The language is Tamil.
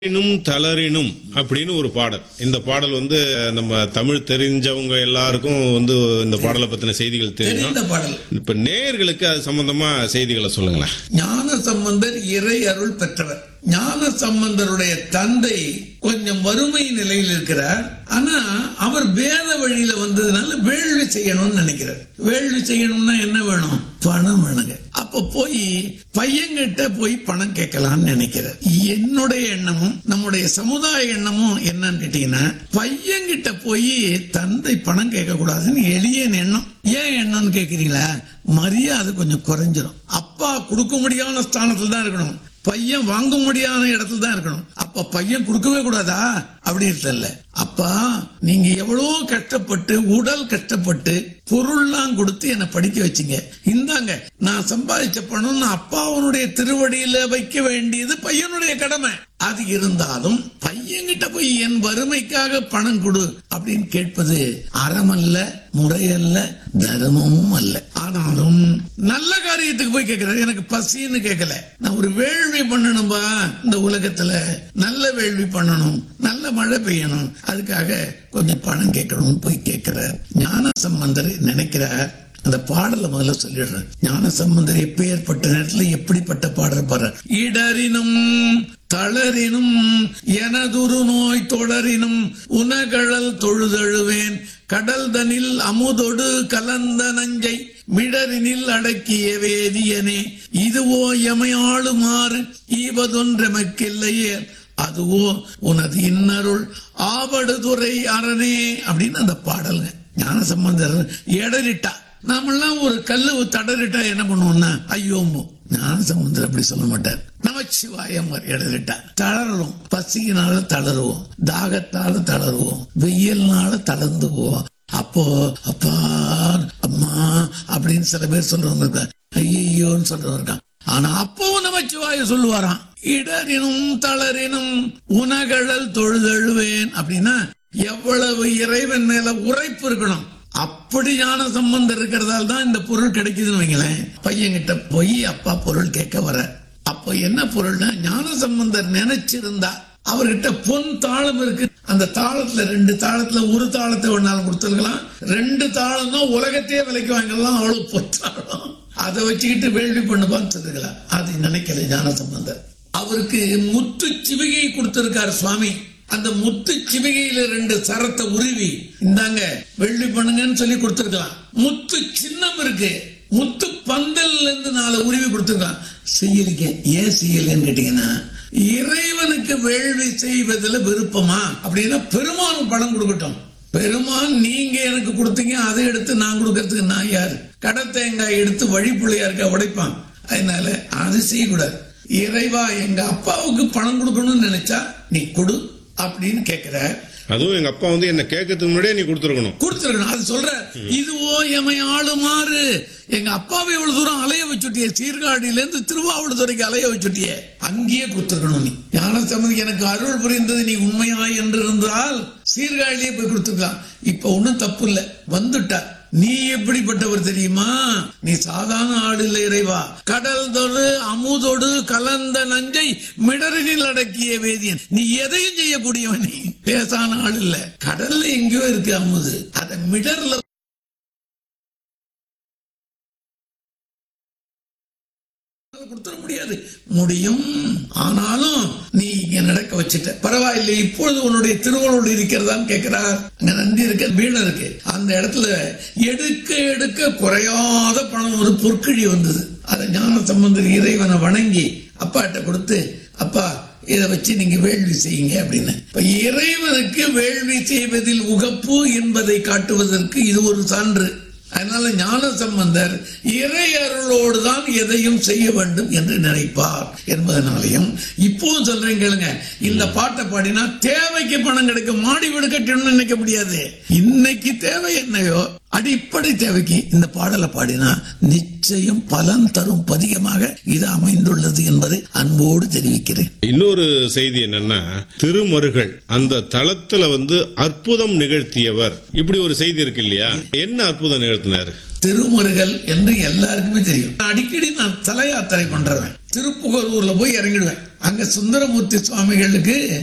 எனும் தளரினும் அப்படின்னு ஒரு பாடல் இந்த பாடல் வந்து நம்ம தமிழ் தெரிஞ்சவங்க எல்லாருக்கும் வந்து இந்த பாடலை பத்தின செய்திகள் தெரியும் தெரிந்த பாடல் இப்ப நேயர்களுக்கு அது சம்பந்தமா செய்திகளை சொல்லுங்களேன் ஞான சம்பந்தர் இறை அருள் பெற்றவர் ஞான சம்பந்தருடைய தந்தை கொஞ்சம் வறுமை நிலையில் இருக்கிறார் ஆனா அவர் வேத வழியில வந்ததுனால வேள்வி செய்யணும்னு நினைக்கிறார் வேள்வி செய்யணும்னா என்ன வேணும் பணம் வேணுங்க அப்ப போய் பையன்கிட்ட போய் பணம் கேட்கலாம்னு நினைக்கிறார் என்னுடைய எண்ணமும் நம்முடைய சமுதாய எண்ணமும் என்னன்னு கேட்டீங்கன்னா பையன்கிட்ட போய் தந்தை பணம் கேட்க கூடாதுன்னு எளிய எண்ணம் ஏன் எண்ணம்னு கேக்குறீங்களா மரியாதை கொஞ்சம் குறைஞ்சிரும் அப்பா கொடுக்க முடியாத ஸ்தானத்துல தான் இருக்கணும் பையன் வாங்க முடியாத இடத்துல தான் இருக்கணும் அப்ப பையன் கொடுக்கவே கூடாதா அப்படி இல்ல அப்பா நீங்க எவ்வளவு கஷ்டப்பட்டு உடல் கஷ்டப்பட்டு பொருள்லாம் கொடுத்து என்னை படிக்க வச்சீங்க இந்தாங்க நான் சம்பாதிச்ச பணம் நான் அப்பாவனுடைய திருவடியில வைக்க வேண்டியது பையனுடைய கடமை அது இருந்தாலும் பையன்கிட்ட போய் என் வறுமைக்காக பணம் கொடு அப்படின்னு கேட்பது அறமல்ல முறையல்ல தர்மமும் அல்ல ஆனாலும் நல்ல காரியத்துக்கு போய் கேட்கிறார் எனக்கு பசின்னு கேட்கல நான் ஒரு வேள்வி பண்ணணும்பா இந்த உலகத்துல நல்ல வேள்வி பண்ணணும் நல்ல மழை பெய்யணும் அதுக்காக கொஞ்சம் பணம் கேட்கணும்னு போய் கேட்கிறார் ஞான சம்பந்தர் நினைக்கிறார் அந்த பாடல முதல்ல சொல்லிடுறேன் ஞான சம்பந்தர் எப்பேற்பட்ட நேரத்துல எப்படிப்பட்ட பாடல் பாடுற இடரினும் தளரினும் எனதுரு நோய் தொடரினும் உனகழல் தொழுதழுவேன் கடல் தனில் அமுதொடு கலந்த நஞ்சை மிடரினில் அடக்கிய வேதியனே இதுவோ எமையாளுமாறு ஈவதொன்றெமக்கில்லையே அதுவோ உனது இன்னருள் ஆவடுதுறை அரணே அப்படின்னு அந்த பாடல்ங்க ஞான சம்பந்தர் எடரிட்டா நாமெல்லாம் ஒரு கல்லு தடறிட்டா என்ன பண்ணுவோம்னா ஐயோமோ ஞான சம்பந்தர் அப்படி சொல்ல மாட்டார் நமச்சிவாயம் இடறிட்டா தளரும் பசியினால தளருவோம் தாகத்தால தளருவோம் வெயில்னால தளர்ந்து போவோம் அப்போ அப்பா அம்மா அப்படின்னு சில பேர் சொல்றவங்க இருக்கா ஐயோன்னு சொல்றவங்க இருக்கான் ஆனா அப்பவும் நமச்சிவாய சொல்லுவாராம் இடரினும் தளரினும் உனகழல் தொழுதழுவேன் அப்படின்னா எவ்வளவு இறைவன் மேல உரைப்பு இருக்கணும் அப்படி ஞான சம்பந்தம் இருக்கிறதால தான் இந்த பொருள் கிடைக்குதுன்னு வைங்களேன் பையன்கிட்ட போய் அப்பா பொருள் கேட்க வர அப்ப என்ன பொருள்னா ஞான சம்பந்தர் நினைச்சிருந்தா அவர்கிட்ட பொன் தாளம் இருக்கு அந்த தாளத்துல ரெண்டு தாளத்துல ஒரு தாளத்தை வேணாலும் கொடுத்துருக்கலாம் ரெண்டு தாளம் தான் உலகத்தையே விலைக்கு வாங்கலாம் அவ்வளவு பொன் தாளம் அதை வச்சுக்கிட்டு வேள்வி பண்ணுவான்னு சொல்லுங்களா அது நினைக்கல ஞான சம்பந்தர் அவருக்கு முத்து சிவிகை கொடுத்திருக்காரு சுவாமி அந்த முத்து சிவிகையில ரெண்டு சரத்தை உருவி இந்தாங்க வெள்ளி பண்ணுங்கன்னு சொல்லி கொடுத்திருக்கலாம் முத்து சின்னம் இருக்கு முத்து பந்தல்ல இருந்து நாலு உருவி கொடுத்திருக்கலாம் செய்யலிக்க ஏன் செய்யலன்னு கேட்டீங்கன்னா இறைவனுக்கு வேள்வி செய்வதில் விருப்பமா அப்படின்னா பெருமான் பணம் கொடுக்கட்டும் பெருமான் நீங்க எனக்கு கொடுத்தீங்க அதை எடுத்து நான் கொடுக்கறதுக்கு நான் யாரு கடை தேங்காய் எடுத்து வழிப்புள்ளையாருக்கா உடைப்பான் அதனால அது செய்யக்கூடாது இறைவா எங்க அப்பாவுக்கு பணம் கொடுக்கணும்னு நினைச்சா நீ கொடு அப்படின்னு கேக்குற அதுவும் எங்க அப்பா வந்து என்ன கேட்கறதுக்கு முன்னாடியே நீ கொடுத்துருக்கணும் கொடுத்துருக்கணும் அது சொல்ற இதுவோ எமை ஆளுமாறு எங்க அப்பாவை இவ்வளவு தூரம் அலைய வச்சுட்டிய சீர்காழியில இருந்து திருவாவூர்துறைக்கு அலைய வச்சுட்டிய அங்கேயே கொடுத்துருக்கணும் நீ ஞான சம்பந்தி எனக்கு அருள் புரிந்தது நீ உண்மையா என்று இருந்தால் சீர்காழியே போய் கொடுத்துருக்கலாம் இப்ப ஒண்ணும் தப்பு இல்ல வந்துட்ட நீ எப்படிப்பட்டவர் தெரியுமா நீ சாதாரண ஆடு இல்லை இறைவா கடல் தொடு அமுதொடு கலந்த நஞ்சை மிடரினில் அடக்கிய வேதியன் நீ எதையும் செய்யக்கூடியவன் நீ பேசான ஆள் இல்ல கடல்ல எங்கேயோ இருக்கு அமுது அத மிடர்ல கொடுத்துட முடியாது முடியும் ஆனாலும் நீ இங்க நடக்க வச்சுட்ட பரவாயில்லை இப்பொழுது உன்னுடைய திருவள்ளூர் இருக்கிறதான்னு கேட்கிறார் அங்க நந்தி இருக்க வீணை இருக்கு அந்த இடத்துல எடுக்க எடுக்க குறையாத பணம் ஒரு பொற்கிழி வந்தது அதை ஞான சம்பந்தர் இறைவனை வணங்கி அப்பாட்ட கொடுத்து அப்பா இதை வச்சு நீங்க வேள்வி செய்யுங்க அப்படின்னு இப்ப இறைவனுக்கு வேள்வி செய்வதில் உகப்பு என்பதை காட்டுவதற்கு இது ஒரு சான்று அதனால ஞான சம்பந்தர் இறை அருளோடு தான் எதையும் செய்ய வேண்டும் என்று நினைப்பார் என்பதனாலையும் இப்பவும் சொல்றேன் கேளுங்க இந்த பாட்டை பாடினா தேவைக்கு பணம் கிடைக்கும் மாடி வீடு கட்டணும்னு நினைக்க முடியாது இன்னைக்கு தேவை என்னையோ அடிப்படை தேவைக்கு இந்த பாடலை பாடினா நிச்சயம் பலன் தரும் பதிகமாக இது அமைந்துள்ளது என்பதை அன்போடு தெரிவிக்கிறேன் இன்னொரு செய்தி என்னன்னா திருமருகள் அந்த தளத்துல வந்து அற்புதம் நிகழ்த்தியவர் இப்படி ஒரு செய்தி இருக்கு இல்லையா என்ன அற்புதம் நிகழ்த்தினாரு திருமுருகல் என்று எல்லாருக்குமே தெரியும் அடிக்கடி நான் தல யாத்திரை பண்றேன் திருப்புகலூர்ல போய் இறங்கிடுவேன் அங்க சுந்தரமூர்த்தி சுவாமிகளுக்கு